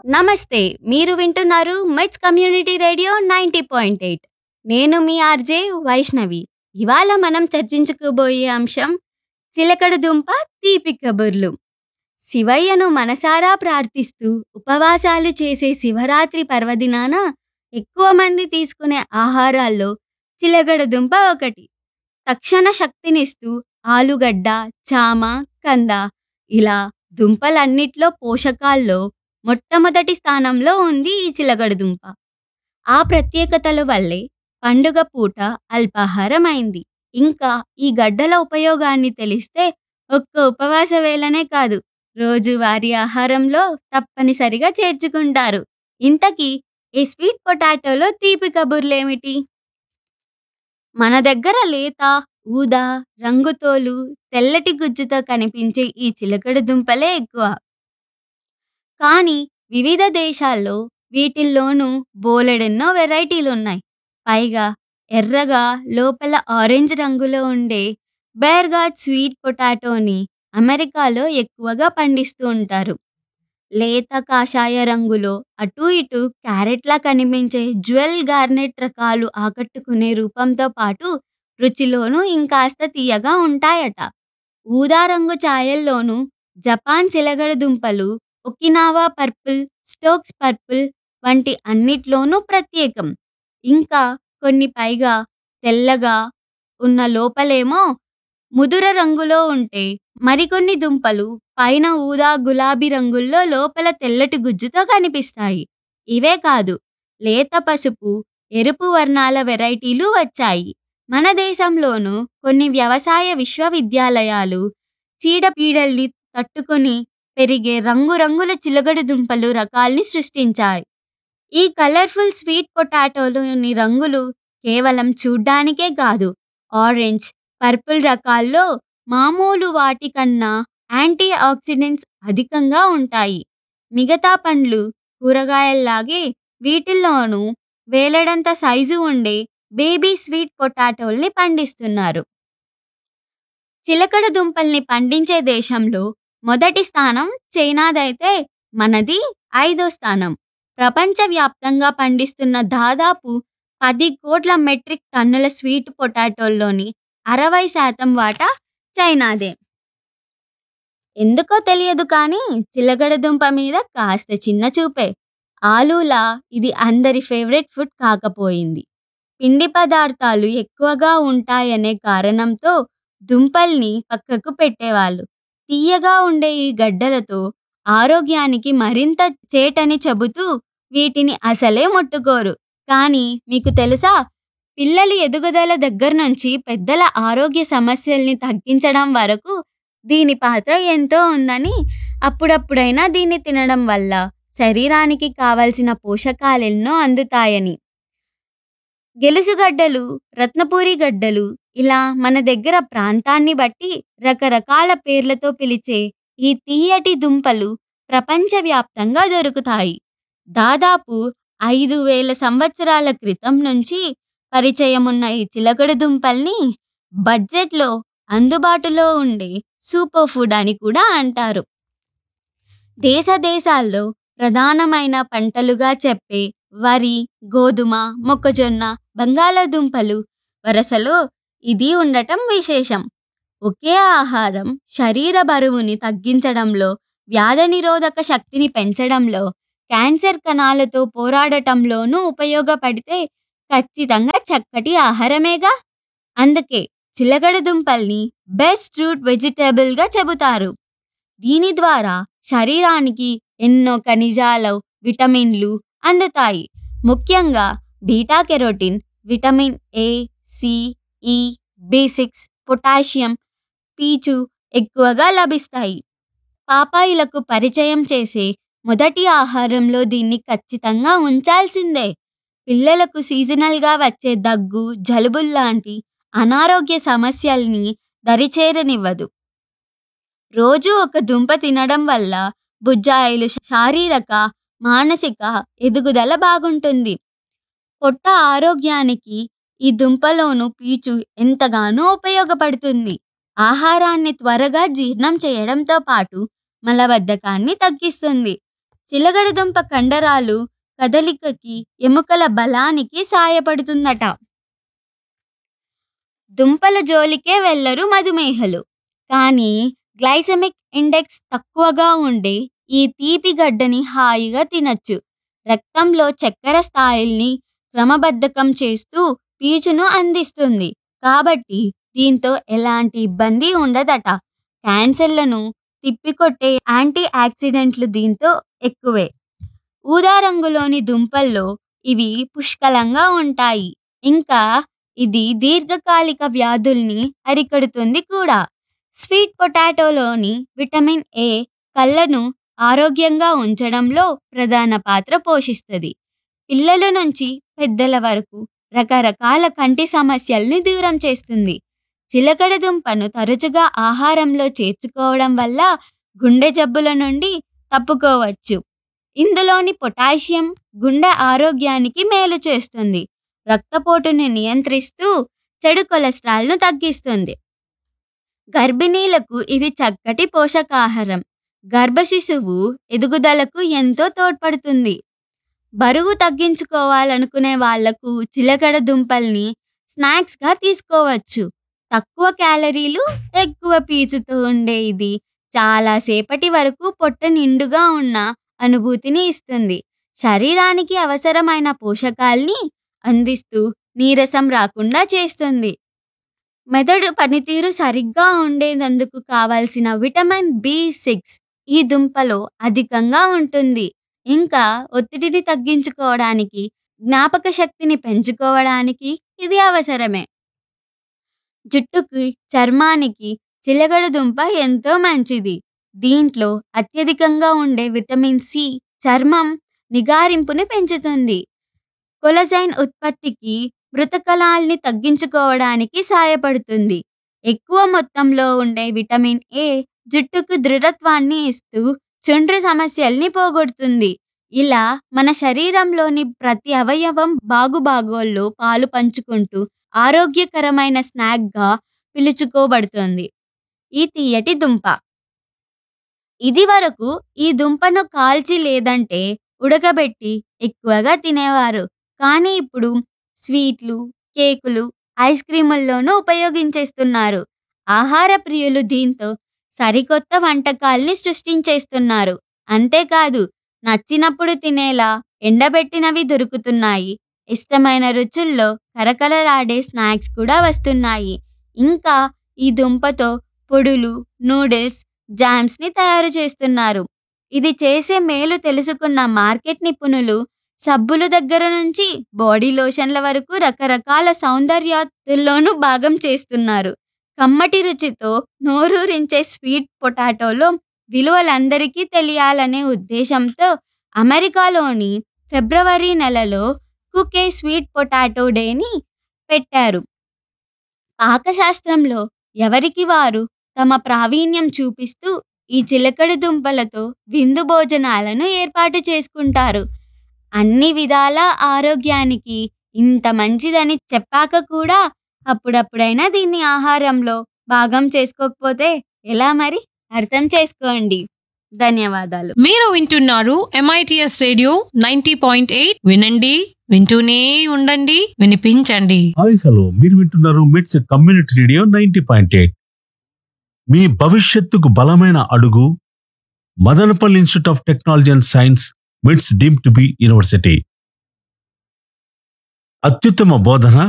నమస్తే మీరు వింటున్నారు మెచ్ community radio ninety point eight నేను మీ ఆర్జే వైష్ణవి ఇవాళ మనం చర్చించుకోబోయే అంశం చిలకడ దుంప తీపి కబుర్లు శివయ్యను మనసారా ప్రార్థిస్తూ ఉపవాసాలు చేసే శివరాత్రి పర్వదినాన ఎక్కువ మంది తీసుకునే ఆహారాల్లో చిలకడ దుంప ఒకటి తక్షణ శక్తినిస్తూ ఆలుగడ్డ చామ కంద ఇలా దుంపలన్నిట్లో పోషకాల్లో మొట్టమొదటి స్థానంలో ఉంది ఈ చిలకడ దుంప ఆ ప్రత్యేకతల వల్లే పండుగ పూట అల్పాహారం అయింది ఇంకా ఈ గడ్డల ఉపయోగాన్ని తెలిస్తే ఒక్క ఉపవాస వేళనే కాదు రోజువారీ ఆహారంలో తప్పనిసరిగా చేర్చుకుంటారు ఇంతకీ ఈ స్వీట్ పొటాటోలో తీపి కబుర్లేమిటి మన దగ్గర లేత ఊదా రంగుతోలు తెల్లటి గుజ్జుతో కనిపించే ఈ చిలకడ దుంపలే ఎక్కువ కానీ వివిధ దేశాల్లో వీటిల్లోనూ బోలెడెన్నో వెరైటీలు ఉన్నాయి పైగా ఎర్రగా లోపల ఆరెంజ్ రంగులో ఉండే బేర్గాడ్ స్వీట్ పొటాటోని అమెరికాలో ఎక్కువగా పండిస్తూ ఉంటారు లేత కాషాయ రంగులో అటు ఇటు క్యారెట్లా కనిపించే జ్యువెల్ గార్నెట్ రకాలు ఆకట్టుకునే రూపంతో పాటు రుచిలోనూ ఇంకాస్త తీయగా ఉంటాయట ఊదా రంగు ఛాయల్లోనూ జపాన్ చిలగడ దుంపలు ఒకినావా పర్పుల్ స్టోక్స్ పర్పుల్ వంటి అన్నిట్లోనూ ప్రత్యేకం ఇంకా కొన్ని పైగా తెల్లగా ఉన్న లోపలేమో ముదుర రంగులో ఉంటే మరికొన్ని దుంపలు పైన ఊదా గులాబీ రంగుల్లో లోపల తెల్లటి గుజ్జుతో కనిపిస్తాయి ఇవే కాదు లేత పసుపు ఎరుపు వర్ణాల వెరైటీలు వచ్చాయి మన దేశంలోనూ కొన్ని వ్యవసాయ విశ్వవిద్యాలయాలు చీడపీడల్ని తట్టుకొని పెరిగే రంగురంగుల చిలగడు దుంపలు రకాల్ని సృష్టించాయి ఈ కలర్ఫుల్ స్వీట్ పొటాటోలోని రంగులు కేవలం చూడ్డానికే కాదు ఆరెంజ్ పర్పుల్ రకాల్లో మామూలు వాటికన్నా యాంటీ ఆక్సిడెంట్స్ అధికంగా ఉంటాయి మిగతా పండ్లు కూరగాయల్లాగే వీటిల్లోనూ వేలడంత సైజు ఉండే బేబీ స్వీట్ పొటాటోల్ని పండిస్తున్నారు చిలకడ దుంపల్ని పండించే దేశంలో మొదటి స్థానం చైనాదైతే మనది ఐదో స్థానం ప్రపంచవ్యాప్తంగా పండిస్తున్న దాదాపు పది కోట్ల మెట్రిక్ టన్నుల స్వీట్ పొటాటోల్లోని అరవై శాతం వాటా చైనాదే ఎందుకో తెలియదు కానీ చిలకడ దుంప మీద కాస్త చిన్న చూపే ఆలూలా ఇది అందరి ఫేవరెట్ ఫుడ్ కాకపోయింది పిండి పదార్థాలు ఎక్కువగా ఉంటాయనే కారణంతో దుంపల్ని పక్కకు పెట్టేవాళ్ళు తీయగా ఉండే ఈ గడ్డలతో ఆరోగ్యానికి మరింత చేటని చెబుతూ వీటిని అసలే ముట్టుకోరు కానీ మీకు తెలుసా పిల్లలు ఎదుగుదల దగ్గర నుంచి పెద్దల ఆరోగ్య సమస్యల్ని తగ్గించడం వరకు దీని పాత్ర ఎంతో ఉందని అప్పుడప్పుడైనా దీన్ని తినడం వల్ల శరీరానికి కావలసిన పోషకాలెన్నో అందుతాయని గెలుసుగడ్డలు రత్నపూరి గడ్డలు ఇలా మన దగ్గర ప్రాంతాన్ని బట్టి రకరకాల పేర్లతో పిలిచే ఈ తీయటి దుంపలు ప్రపంచవ్యాప్తంగా దొరుకుతాయి దాదాపు ఐదు వేల సంవత్సరాల క్రితం నుంచి పరిచయం ఉన్న ఈ చిలకడ దుంపల్ని బడ్జెట్లో అందుబాటులో ఉండే సూపర్ ఫుడ్ అని కూడా అంటారు దేశ దేశాల్లో ప్రధానమైన పంటలుగా చెప్పే వరి గోధుమ మొక్కజొన్న బంగాళాదుంపలు వరసలో ఇది ఉండటం విశేషం ఒకే ఆహారం శరీర బరువుని తగ్గించడంలో వ్యాధి నిరోధక శక్తిని పెంచడంలో క్యాన్సర్ కణాలతో పోరాడటంలోనూ ఉపయోగపడితే ఖచ్చితంగా చక్కటి ఆహారమేగా అందుకే చిలకడ దుంపల్ని బెస్ట్ రూట్ వెజిటేబుల్గా చెబుతారు దీని ద్వారా శరీరానికి ఎన్నో ఖనిజాలు విటమిన్లు అందుతాయి ముఖ్యంగా beta carotene vitamin A C E B six potassium పీచు ఎక్కువగా లభిస్తాయి పాపాయిలకు పరిచయం చేసే మొదటి ఆహారంలో దీన్ని ఖచ్చితంగా ఉంచాల్సిందే పిల్లలకు సీజనల్గా వచ్చే దగ్గు జలుబుల్లాంటి అనారోగ్య సమస్యల్ని దరిచేరనివ్వదు రోజు ఒక దుంప తినడం వల్ల బుజ్జాయిలు శారీరక మానసిక ఎదుగుదల బాగుంటుంది పొట్ట ఆరోగ్యానికి ఈ దుంపలోను పీచు ఎంతగానో ఉపయోగపడుతుంది ఆహారాన్ని త్వరగా జీర్ణం చేయడంతో పాటు మలబద్ధకాన్ని తగ్గిస్తుంది చిలగడదుంప కండరాలు కదలికకి ఎముకల బలానికి సాయపడుతుందట దుంపల జోలికే వెళ్లరు మధుమేహలు కానీ గ్లైసెమిక్ ఇండెక్స్ తక్కువగా ఉండే ఈ తీపి గడ్డని హాయిగా తినచ్చు రక్తంలో చక్కెర స్థాయిల్ని క్రమబద్ధకం చేస్తూ పీచును అందిస్తుంది కాబట్టి దీంతో ఎలాంటి ఇబ్బంది ఉండదట క్యాన్సర్లను తిప్పికొట్టే యాంటీ ఆక్సిడెంట్లు దీంతో ఎక్కువే ఊదా రంగులోని దుంపల్లో ఇవి పుష్కలంగా ఉంటాయి ఇంకా ఇది దీర్ఘకాలిక వ్యాధుల్ని అరికడుతుంది కూడా స్వీట్ పొటాటోలోని విటమిన్ ఏ కళ్ళను ఆరోగ్యంగా ఉంచడంలో ప్రధాన పాత్ర పోషిస్తుంది పిల్లల నుంచి పెద్దల వరకు రకరకాల కంటి సమస్యల్ని దూరం చేస్తుంది చిలకడ దుంపను తరచుగా ఆహారంలో చేర్చుకోవడం వల్ల గుండె జబ్బుల నుండి తప్పుకోవచ్చు ఇందులోని పొటాషియం గుండె ఆరోగ్యానికి మేలు చేస్తుంది రక్తపోటుని నియంత్రిస్తూ చెడు కొలెస్ట్రాల్ను తగ్గిస్తుంది గర్భిణీలకు ఇది చక్కటి పోషకాహారం గర్భ శిశువు ఎదుగుదలకు ఎంతో తోడ్పడుతుంది బరువు తగ్గించుకోవాలనుకునే వాళ్లకు చిలకడ దుంపల్ని స్నాక్స్గా తీసుకోవచ్చు తక్కువ క్యాలరీలు ఎక్కువ పీచుతో ఉండే ఇది చాలా సేపటి వరకు పొట్ట నిండుగా ఉన్న అనుభూతిని ఇస్తుంది శరీరానికి అవసరమైన పోషకాల్ని అందిస్తూ నీరసం రాకుండా చేస్తుంది మెదడు పనితీరు సరిగ్గా ఉండేందుకు కావాల్సిన విటమిన్ బి సిక్స్ ఈ దుంపలో అధికంగా ఉంటుంది ఇంకా ఒత్తిడిని తగ్గించుకోవడానికి జ్ఞాపక శక్తిని పెంచుకోవడానికి ఇది అవసరమే జుట్టుకి చర్మానికి చిలగడ దుంప ఎంతో మంచిది దీంట్లో అత్యధికంగా ఉండే విటమిన్ సి చర్మం నిగారింపుని పెంచుతుంది కొలజైన్ ఉత్పత్తికి మృతకలాల్ని తగ్గించుకోవడానికి సాయపడుతుంది ఎక్కువ మొత్తంలో ఉండే విటమిన్ ఏ జుట్టుకు దృఢత్వాన్ని ఇస్తూ చుండ్రు సమస్యల్ని పోగొడుతుంది ఇలా మన శరీరంలోని ప్రతి అవయవం బాగుబాగోల్లో పాలు పంచుకుంటూ ఆరోగ్యకరమైన స్నాక్గా పిలుచుకోబడుతుంది ఈ తీయటి దుంప ఇది వరకు ఈ దుంపను కాల్చి లేదంటే ఉడకబెట్టి ఎక్కువగా తినేవారు కానీ ఇప్పుడు స్వీట్లు కేకులు ఐస్ క్రీముల్లోనూ ఉపయోగించేస్తున్నారు ఆహార ప్రియులు దీంతో సరికొత్త వంటకాల్ని సృష్టించేస్తున్నారు అంతేకాదు నచ్చినప్పుడు తినేలా ఎండబెట్టినవి దొరుకుతున్నాయి ఇష్టమైన రుచుల్లో కరకలలాడే స్నాక్స్ కూడా వస్తున్నాయి ఇంకా ఈ దుంపతో పొడులు నూడిల్స్ జామ్స్ని తయారు చేస్తున్నారు ఇది చేసే మేలు తెలుసుకున్న మార్కెట్ నిపుణులు సబ్బుల దగ్గర నుంచి బాడీ లోషన్ల వరకు రకరకాల సౌందర్యాతుల్లోనూ భాగం చేస్తున్నారు కమ్మటి రుచితో నోరూరించే స్వీట్ పొటాటోలో విలువలందరికీ తెలియాలనే ఉద్దేశంతో అమెరికాలోని ఫిబ్రవరి నెలలో కుకే స్వీట్ పొటాటో డేని పెట్టారు పాకశాస్త్రంలో ఎవరికి వారు తమ ప్రావీణ్యం చూపిస్తూ ఈ చిలకడ దుంపలతో విందు భోజనాలను ఏర్పాటు చేసుకుంటారు అన్ని విధాల ఆరోగ్యానికి ఇంత మంచిదని చెప్పాక కూడా అప్పుడప్పుడైనా దీన్ని ఆహారంలో భాగం చేసుకోకపోతే ఎలా మరి అర్థం చేసుకోండి ధన్యవాదాలు మీరు వింటున్నారు MITS radio ninety point eight వినండి వింటూనే ఉండండి వినిపించండి హాయ్ హలో మీరు వింటున్నారు MITS community radio ninety point eight మీ భవిష్యత్తుకు బలమైన అడుగు Madanapalle institute of technology and science MITS deem to be university అత్యుత్తమ బోధన